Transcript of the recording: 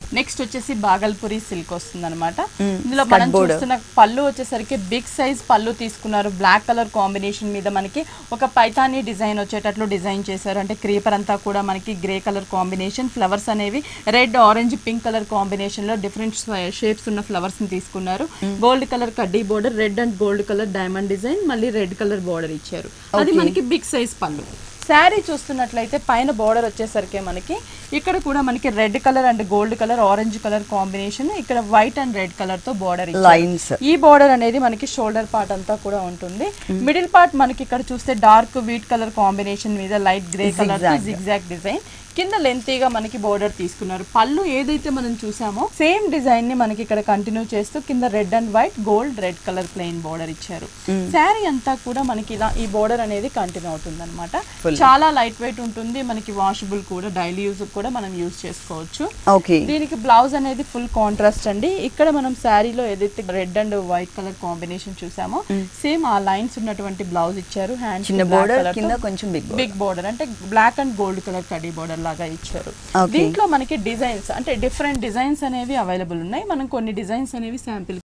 Next వచ్చేసి బాగల్పురి silk వస్తుంది అనమాట Mm, ఇందులో skirt మనం border. చూస్తున్న పళ్ళు వచ్చేసరికి బిగ్ సైజ్ పళ్ళు తీసుకున్నారు బ్లాక్ కలర్ కాంబినేషన్ మీద మనకి ఒక పైతానీ డిజైన్ వచ్చేటట్లు డిజైన్ చేశారు అంటే క్రీపర్ అంతా కూడా మనకి గ్రే కలర్ కాంబినేషన్ ఫ్లవర్స్ అనేవి red orange pink colour combination లో డిఫరెంట్ షేప్స్ ఉన్న ఫ్లవర్స్ ని తీసుకున్నారు గోల్డ్ కలర్ కడ్డీ border red and gold colour diamond design మళ్ళీ రెడ్ కలర్ బోర్డర్ ఇచ్చారు అది మనకి బిగ్ సైజ్ పళ్ళు శారీ చూస్తున్నట్లయితే పైన బోర్డర్ వచ్చేసరికి మనకి ఇక్కడ కూడా మనకి red colour and gold colour orange colour combination ఇక్కడ వైట్ అండ్ రెడ్ కలర్ తో బోర్డర్ లైన్స్ ఈ బోర్డర్ అనేది మనకి షోల్డర్ పార్ట్ అంతా కూడా ఉంటుంది మిడిల్ పార్ట్ మనకి ఇక్కడ చూస్తే డార్క్ వీట్ కలర్ కాంబినేషన్ మీద light grey colour zigzag design కింద లెంతీగా మనకి బోర్డర్ తీసుకున్నారు పళ్ళు ఏదైతే మనం చూసామో సేమ్ డిజైన్ ని మనకి ఇక్కడ కంటిన్యూ చేస్తూ కింద red and white gold red colour plain border ఇచ్చారు శారీ అంతా కూడా మనకి ఇలా ఈ బోర్డర్ అనేది కంటిన్యూ అవుతుంది అనమాట చాలా లైట్ వెయిట్ ఉంటుంది మనకి వాషబుల్ కూడా డైలీ యూజ్ కూడా మనం యూజ్ చేసుకోవచ్చు ఓకే దీనికి బ్లౌజ్ అనేది ఫుల్ కాంట్రాస్ట్ అండి ఇక్కడ మనం శారీలో ఏదైతే red and white colour combination చూసామో సేమ్ ఆ లైన్స్ ఉన్నటువంటి బ్లౌజ్ ఇచ్చారు హ్యాండ్ చిన్న బోర్డర్ కింద కొంచెం బిగ్ బిగ్ బోర్డర్ అంటే బ్లాక్ అండ్ గోల్డ్ కలర్ కడీ బోర్డర్ లాగా ఇచ్చారు Okay. దీంట్లో మనకి డిజైన్స్ అంటే డిఫరెంట్ డిజైన్స్ అనేవి అవైలబుల్ ఉన్నాయి మనం కొన్ని డిజైన్స్ అనేవి శాంపిల్